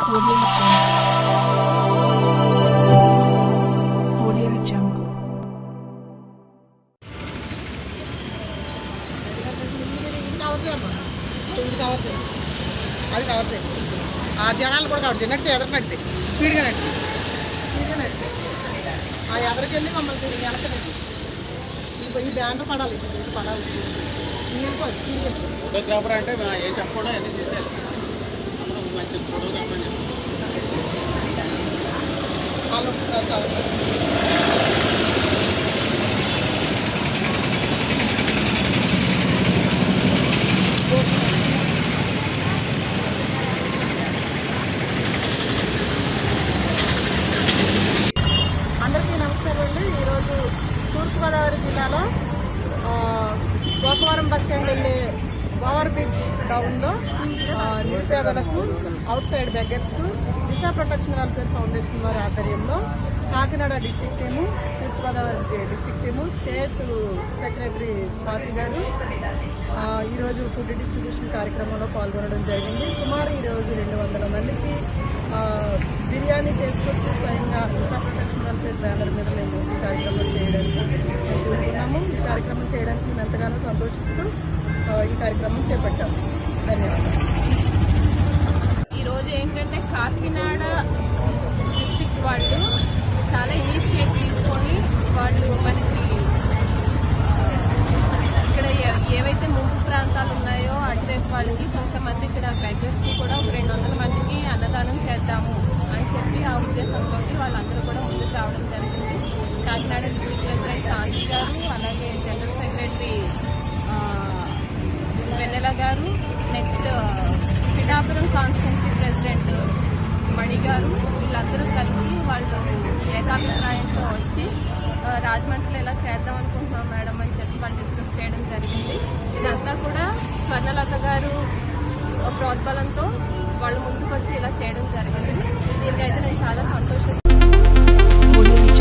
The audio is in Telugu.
Audio Jungle. Audio Jungle. ఇది కవర్ చేయమ్మా ఇది కవర్ చేయి అది కవర్ చేయి ఆ జనాలు కూడా కవర్ చేయి నడిచి ఎదరికి నడిచి స్పీడ్గా నడిచి స్పీడ్గా నడిచి ఆ ఎదరికి వెళ్ళి మమ్మల్ని తిరిగి వెనక నడిచి ఈ బ్యానర్ పడాలి ఇది పడాలి మీరు పోయి స్పీడ్గా వెళ్ళి. ఫోటోగ్రాఫర్ అంటే మా ఏం చెప్పకుండా అన్నీ తీసేయాలి అసలు మంచి ఫోటోగ్రాఫర్ అని చెప్పి వాళ్ళు ఒకసారి కవర్ చేయి. అందరికీ నమస్కారం అండి ఈరోజు తూర్పుగోదావరి జిల్లాలో ఆ, గోపవరం బస్ స్టాండ్ వెళ్ళే గోవర్ బీచ్ డౌన్లో ఆ, నిరుపేదలకు అవుట్ సైడ్ బెగ్గర్స్కు దిశా ప్రొటెక్షన్ వెల్ఫేర్ ఫౌండేషన్ వారి ఆధ్వర్యంలో Kakinada district team Thurpu Godavari district team state secretary Swathi garu ఆ, ఈరోజు ఫుడ్ డిస్ట్రిబ్యూషన్ కార్యక్రమంలో పాల్గొనడం జరిగింది సుమారు ఈరోజు రెండు వందల మందికి ఆ, బిర్యానీ చేసుకొచ్చి స్వయంగా దిశా ప్రొటెక్షన్ వెల్ఫేర్ బ్యానర్ మీద మేము ఈ కార్యక్రమం చేయడానికి మేము చూస్తున్నాము ఈ కార్యక్రమం చేయడానికి మేము ఎంతగానో సంతోషిస్తూ ఆ, ఈ కార్యక్రమం చేపట్టాము ధన్యవాదాలు ఈరోజు ఏంటంటే కాకినాడ డిస్టిక్ వాళ్ళు చాలా ఇనిషియేట్ తీసుకొని వాళ్ళు మనకి ఇక్కడ ఏ- ఏవైతే ముంపు ప్రాంతాలు ఉన్నాయో అటువైపు వాళ్ళకి కొంచెం మంది ఇక్కడ బెగ్గర్స్కి కూడా ఒక రెండు వందల మందికి అన్నదానం చేద్దాము అని చెప్పి ఆ ఉద్దేశంతో వాళ్ళందరూ కూడా ముందుకు రావడం జరిగింది కాకినాడ డిస్టిక్ ప్రెసిడెంట్ శాంతి గారు అలాగే జనరల్ సెక్రటరీ ఆ, Vennela garu next Pithapuram constituency president Mani garu వీళ్ళందరూ కలిసి వాళ్ళు ఏకాభిప్రాయంతో వచ్చి ఆ, రాజమండ్రిలో ఇలా చేద్దాం అనుకుంటున్నాం మేడం అని చెప్పి వాళ్ళు డిస్కస్ చేయడం జరిగింది ఇదంతా కూడా స్వర్ణలత గారు ప్రోద్బలంతో వాళ్ళు ముందుకు వచ్చి ఇలా చేయడం జరిగింది దీనికైతే నేను చాలా సంతోషిస్తున్నాను Audio